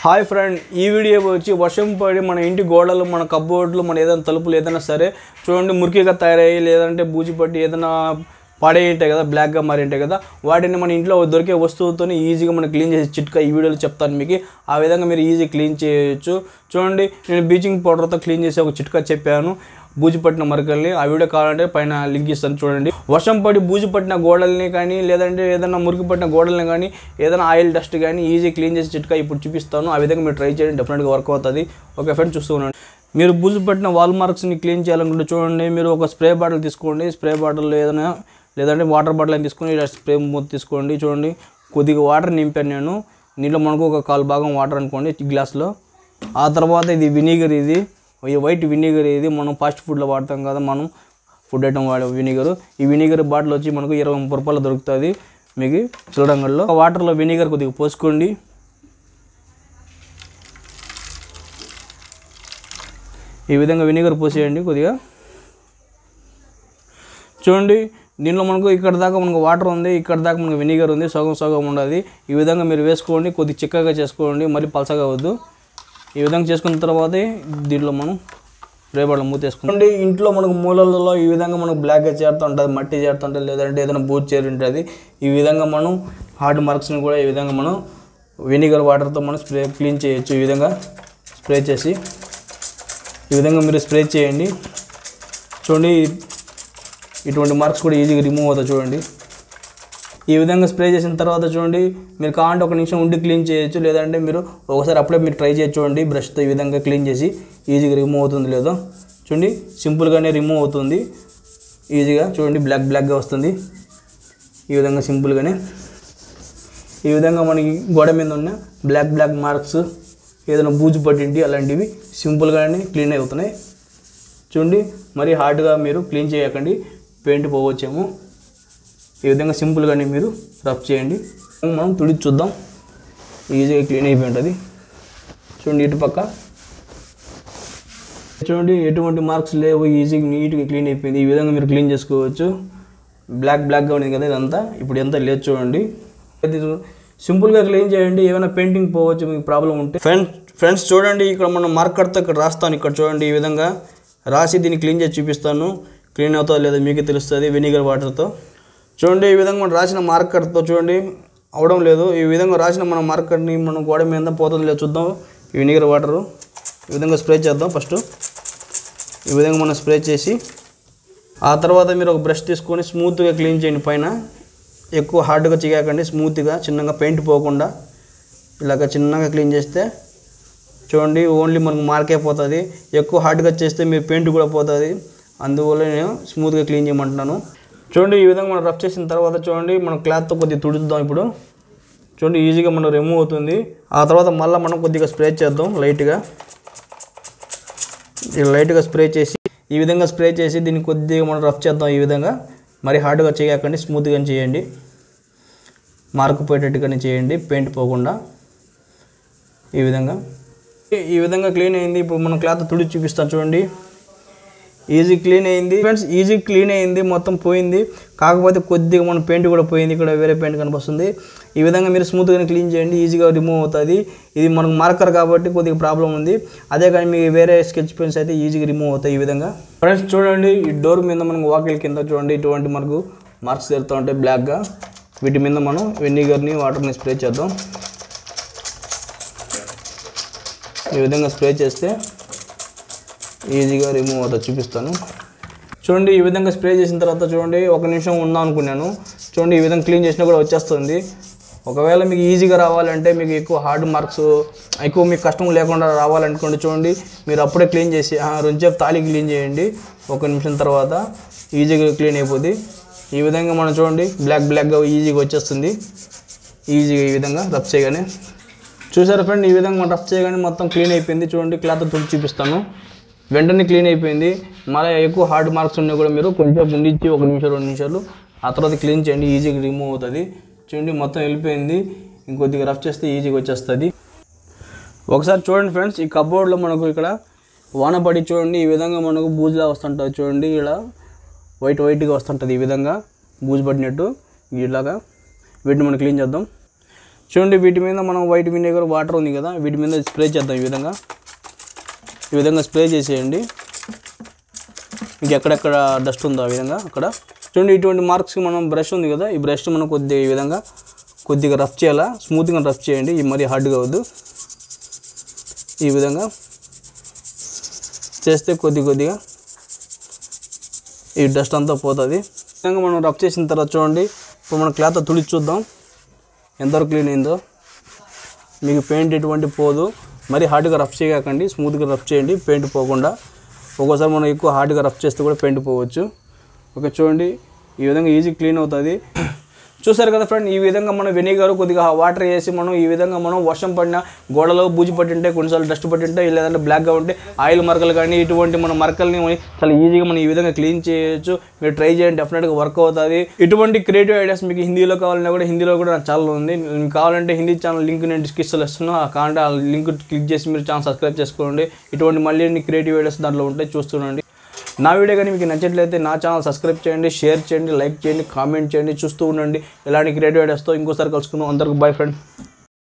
hi friend ఈ video వచ్చి వర్షం పడి మన ఇంటి గోడలు మన కబ్బోర్డ్లు మన ఏదైనా తలుపులు ఏదైనా సరే చూడండి మురికిగా తయారయ్యి లేదంటే బూజు పట్టి ఏదైనా పాడై ఉంటాయి కదా బ్లాక్గా మారి ఉంటాయి కదా వాటిని మన ఇంట్లో దొరికే వస్తువులతో ఈజీగా మనం క్లీన్ చేసే చిట్కా ఈ వీడియోలో చెప్తాను మీకు ఆ విధంగా మీరు ఈజీ క్లీన్ చేయొచ్చు చూడండి నేను బ్లీచింగ్ పౌడర్తో క్లీన్ చేసే ఒక చిట్కా చెప్పాను బూజు పట్టిన మరకల్ని ఆ వీడియో కావాలంటే పైన లింక్ ఇస్తాను చూడండి వర్షం పడి బూజు పట్టిన గోడల్ని కానీ లేదంటే ఏదైనా మురికి పట్టిన గోడల్ని కానీ ఏదైనా ఆయిల్ డస్ట్ కానీ ఈజీ క్లీన్ చేసే చిట్కా ఇప్పుడు చూపిస్తాను ఆ విధంగా మీరు ట్రై చేయండి డెఫినెట్గా వర్క్ అవుతుంది ఓకే ఫ్రెండ్ చూస్తూ ఉండండి మీరు బూజు పట్టిన వాల్ మార్క్స్ని క్లీన్ చేయాలనుకుంటే చూడండి మీరు ఒక స్ప్రే బాటిల్ తీసుకోండి స్ప్రే బాటిల్ ఏదైనా లేదంటే వాటర్ బాటిల్ అని తీసుకొని ఇలా స్ప్రే మూత తీసుకోండి చూడండి కొద్దిగా వాటర్ నింపాను నేను నీళ్ళు మనకు ఒక కాలు భాగం వాటర్ అనుకోండి గ్లాస్లో ఆ తర్వాత ఇది వినీగర్ ఇది ఈ వైట్ వినీగర్ ఇది మనం ఫాస్ట్ ఫుడ్లో వాడతాం కదా మనం ఫుడ్ ఐటమ్ వాడే వినీగర్ ఈ వినీగర్ బాటిల్ వచ్చి మనకు ఇరవై ముప్పై రూపాయలు దొరుకుతుంది మీకు చిల్లడంగల్లో వాటర్లో వినీగర్ కొద్దిగా పోసుకోండి ఈ విధంగా వినీగర్ పోసేయండి కొద్దిగా చూడండి దీనిలో మనకు ఇక్కడ దాకా మనకు వాటర్ ఉంది ఇక్కడ దాకా మనకు వినీగర్ ఉంది సగం సగం ఉండదు ఈ విధంగా మీరు వేసుకోండి కొద్ది చిక్కగా చేసుకోండి మళ్ళీ పలసగా వద్దు ఈ విధంగా చేసుకున్న తర్వాత దీంట్లో మనం రేపటి మూతేసుకోండి ఇంట్లో మనకు మూలలలో ఈ విధంగా మనకు బ్లాక్గా చేరుతుంటుంది మట్టి చేరుతుంటుంది లేదంటే ఏదైనా బూత్ చేరి ఉంటుంది ఈ విధంగా మనం హార్డ్ మార్క్స్ని కూడా ఈ విధంగా మనం వెనిగర్ వాటర్తో మనం స్ప్రే క్లీన్ చేయొచ్చు ఈ విధంగా స్ప్రే చేసి ఈ విధంగా మీరు స్ప్రే చేయండి చూడండి ఇటువంటి మార్క్స్ కూడా ఈజీగా రిమూవ్ అవుతాయి చూడండి ఈ విధంగా స్ప్రే చేసిన తర్వాత చూడండి మీరు కావాలంటే ఒక నిమిషం ఉండి క్లీన్ చేయొచ్చు లేదంటే మీరు ఒకసారి అప్పుడే మీరు ట్రై చేయొచ్చు చూడండి బ్రష్తో ఈ విధంగా క్లీన్ చేసి ఈజీగా రిమూవ్ అవుతుంది లేదో చూడండి సింపుల్గానే రిమూవ్ అవుతుంది ఈజీగా చూడండి బ్లాక్ బ్లాక్గా వస్తుంది ఈ విధంగా సింపుల్గానే ఈ విధంగా మనకి గోడ మీద ఉన్న బ్లాక్ బ్లాక్ మార్క్స్ ఏదైనా బూజు పట్టింటి అలాంటివి సింపుల్గానే క్లీన్ అవుతున్నాయి చూడండి మరీ హార్డ్గా మీరు క్లీన్ చేయకండి పెయింట్ పోవచ్చేమో ఈ విధంగా సింపుల్గానే మీరు రఫ్ చేయండి మనం తుడి చూద్దాం ఈజీగా క్లీన్ అయిపోయి ఉంటుంది చూడండి ఇటు పక్క చూడండి ఎటువంటి మార్క్స్ లేవు ఈజీగా నీట్గా క్లీన్ అయిపోయింది ఈ విధంగా మీరు క్లీన్ చేసుకోవచ్చు బ్లాక్ బ్లాక్గా ఉంది కదా ఇదంతా ఇప్పుడు ఎంత లేదు చూడండి ఇది సింపుల్గా క్లీన్ చేయండి ఏమైనా పెయింటింగ్ పోవచ్చు మీకు ప్రాబ్లం ఉంటే ఫ్రెండ్స్ ఫ్రెండ్స్ చూడండి ఇక్కడ మనం మార్కర్తో ఇక్కడ రాస్తాను ఇక్కడ చూడండి ఈ విధంగా రాసి దీన్ని క్లీన్ చేసి చూపిస్తాను క్లీన్ అవుతుందో లేదో మీకే తెలుస్తుంది వెనిగర్ వాటర్తో చూడండి ఈ విధంగా మనం రాసిన మార్కర్తో చూడండి అవడం లేదు ఈ విధంగా రాసిన మన మార్కర్ని మనం గోడ మీద పోతుందో లేదో చూద్దాం ఈ వెనిగర్ వాటరు ఈ విధంగా స్ప్రే చేద్దాం ఫస్ట్ ఈ విధంగా మనం స్ప్రే చేసి ఆ తర్వాత మీరు ఒక బ్రష్ తీసుకొని స్మూత్గా క్లీన్ చేయండి పైన ఎక్కువ హార్డ్గా చేయకండి స్మూత్గా చిన్నగా పెయింట్ పోకుండా ఇలాగ చిన్నగా క్లీన్ చేస్తే చూడండి ఓన్లీ మనకు మార్క్ అయిపోతుంది ఎక్కువ హార్డ్గా చేస్తే మీరు పెయింట్ కూడా పోతుంది అందువల్ల నేను స్మూత్గా క్లీన్ చేయమంటున్నాను చూడండి ఈ విధంగా మనం రఫ్ చేసిన తర్వాత చూడండి మనం క్లాత్తో కొద్దిగా తుడుద్దాం ఇప్పుడు చూడండి ఈజీగా మనం రిమూవ్ అవుతుంది ఆ తర్వాత మళ్ళీ మనం కొద్దిగా స్ప్రే చేద్దాం లైట్గా ఈ లైట్గా స్ప్రే చేసి ఈ విధంగా స్ప్రే చేసి దీన్ని కొద్దిగా మనం రఫ్ చేద్దాం ఈ విధంగా మరి హార్డ్గా చేయకండి స్మూత్గా చేయండి మార్క్ పోయేటట్టుగానే చేయండి పెయింట్ పోకుండా ఈ విధంగా ఈ విధంగా క్లీన్ అయింది ఇప్పుడు మనం క్లాత్ తుడి చూపిస్తాం చూడండి ఈజీ క్లీన్ అయింది ఫ్రెండ్స్ ఈజీ క్లీన్ అయింది మొత్తం పోయింది కాకపోతే కొద్దిగా మన పెయింట్ కూడా పోయింది ఇక్కడ వేరే పెయింట్ కనిపిస్తుంది ఈ విధంగా మీరు స్మూత్గా క్లీన్ చేయండి ఈజీగా రిమూవ్ అవుతుంది ఇది మనకు మార్కర్ కాబట్టి కొద్దిగా ప్రాబ్లం ఉంది అదే కానీ మీకు వేరే స్కెచ్ పెన్స్ అయితే ఈజీగా రిమూవ్ అవుతాయి ఈ విధంగా ఫ్రెండ్స్ చూడండి ఈ డోర్ మీద మనకు వాకిల్ కింద చూడండి ఇటువంటి మనకు మార్క్స్ తెలుస్తూ ఉంటాయి బ్లాక్గా వీటి మీద మనం వెనిగర్ని వాటర్ని స్ప్రే చేద్దాం ఈ విధంగా స్ప్రే చేస్తే ఈజీగా రిమూవ్ అవుతుంది చూపిస్తాను చూడండి ఈ విధంగా స్ప్రే చేసిన తర్వాత చూడండి ఒక నిమిషం ఉందాం అనుకున్నాను చూడండి ఈ విధంగా క్లీన్ చేసినా కూడా వచ్చేస్తుంది ఒకవేళ మీకు ఈజీగా రావాలంటే మీకు ఎక్కువ హార్డ్ మార్క్స్ ఎక్కువ మీకు కష్టం లేకుండా రావాలనుకోండి చూడండి మీరు అప్పుడే క్లీన్ చేసి ఆ, రెండుసేపు తాళి క్లీన్ చేయండి ఒక నిమిషం తర్వాత ఈజీగా క్లీన్ అయిపోద్ది ఈ విధంగా మనం చూడండి బ్లాక్ బ్లాక్గా ఈజీగా వచ్చేస్తుంది ఈజీగా ఈ విధంగా రఫ్ చేయగానే చూసారా ఫ్రెండ్ ఈ విధంగా మనం రఫ్ చేయగానే మొత్తం క్లీన్ అయిపోయింది చూడండి క్లాత్ తుడి చూపిస్తాను వెంటనే క్లీన్ అయిపోయింది మళ్ళీ ఎక్కువ హార్డ్ మార్క్స్ ఉన్నా కూడా మీరు కొంచెం ఉండించి ఒక నిమిషం రెండు నిమిషాలు ఆ తర్వాత క్లీన్ చేయండి ఈజీగా రిమూవ్ అవుతుంది చూడండి మొత్తం వెళ్ళిపోయింది ఇంకొద్దిగా రఫ్ చేస్తే ఈజీగా వచ్చేస్తుంది ఒకసారి చూడండి ఫ్రెండ్స్ ఈ కబోర్డ్లో మనకు ఇక్కడ వాన పడి చూడండి ఈ విధంగా మనకు బూజులా వస్తుంటుంది చూడండి ఇలా వైట్ వైట్గా వస్తుంటుంది ఈ విధంగా బూజు పడినట్టు ఇలాగా వీటిని మనం క్లీన్ చేద్దాం చూడండి వీటి మీద మనం వైట్ వినేగర్ వాటర్ ఉంది కదా వీటి మీద స్ప్రే చేద్దాం ఈ విధంగా ఈ విధంగా స్ప్రే చేసేయండి ఇంకెక్కడెక్కడ డస్ట్ ఉందో ఆ విధంగా అక్కడ చూడండి ఇటువంటి మార్క్స్కి మనం బ్రష్ ఉంది కదా ఈ బ్రష్ మనం కొద్దిగా ఈ విధంగా కొద్దిగా రఫ్ చేయాలా స్మూత్గా రఫ్ చేయండి ఇది మరీ హార్డ్గా వద్దు ఈ విధంగా చేస్తే కొద్ది కొద్దిగా ఈ డస్ట్ అంతా పోతుంది ఈ విధంగా మనం రఫ్ చేసిన తర్వాత చూడండి ఇప్పుడు మనం క్లాత్ తుడిచి చూద్దాం ఎంతవరకు క్లీన్ అయిందో మీకు పెయింట్ ఎటువంటి పోదు మరి హార్డ్గా రఫ్ చేయకండి స్మూత్గా రఫ్ చేయండి పెయింట్ పోకుండా ఒక్కోసారి మనం ఎక్కువ హార్డ్గా రఫ్ చేస్తే కూడా పెయింట్ పోవచ్చు ఓకే చూడండి ఈ విధంగా ఈజీ క్లీన్ అవుతుంది చూసారు కదా ఫ్రెండ్ ఈ విధంగా మనం వెనిగర్ కొద్దిగా వాటర్ వేసి మనం ఈ విధంగా మనం వర్షం పడిన గోడలో బూజు పట్టింటే కొన్నిసార్లు డస్ట్ పట్టింటే లేదంటే బ్లాక్గా ఉంటే ఆయిల్ మరకలు కానీ ఇటువంటి మన మరకల్ని మనం చాలా ఈజీగా మనం ఈ విధంగా క్లీన్ చేయొచ్చు మీరు ట్రై చేయండి డెఫినెట్గా వర్క్ అవుతుంది ఇటువంటి క్రియేటివ్ ఐడియాస్ మీకు హిందీలో కావాలన్నా కూడా హిందీలో కూడా నా ఛానల్ ఉంది మీకు కావాలంటే హిందీ ఛానల్ లింక్ నేను డిస్క్రిప్షన్లో ఇస్తున్నాను ఆ కావాలంటే ఆ లింక్ క్లిక్ చేసి మీరు ఛానల్ సబ్స్క్రైబ్ చేసుకోండి ఇటువంటి మళ్ళీ క్రియేటివ్ ఐడియాస్ దాంట్లో ఉంటాయి చూస్తుండండి నా వీడియో కానీ మీకు నచ్చట్లయితే నా ఛానల్ సబ్స్క్రైబ్ చేయండి షేర్ చేయండి లైక్ చేయండి కామెంట్ చేయండి చూస్తూ ఉండండి ఇలాంటి క్రియేటివ్ ఐడియాస్తో ఇంకోసారి కలుసుకుందాం అందరికి బాయ్ ఫ్రెండ్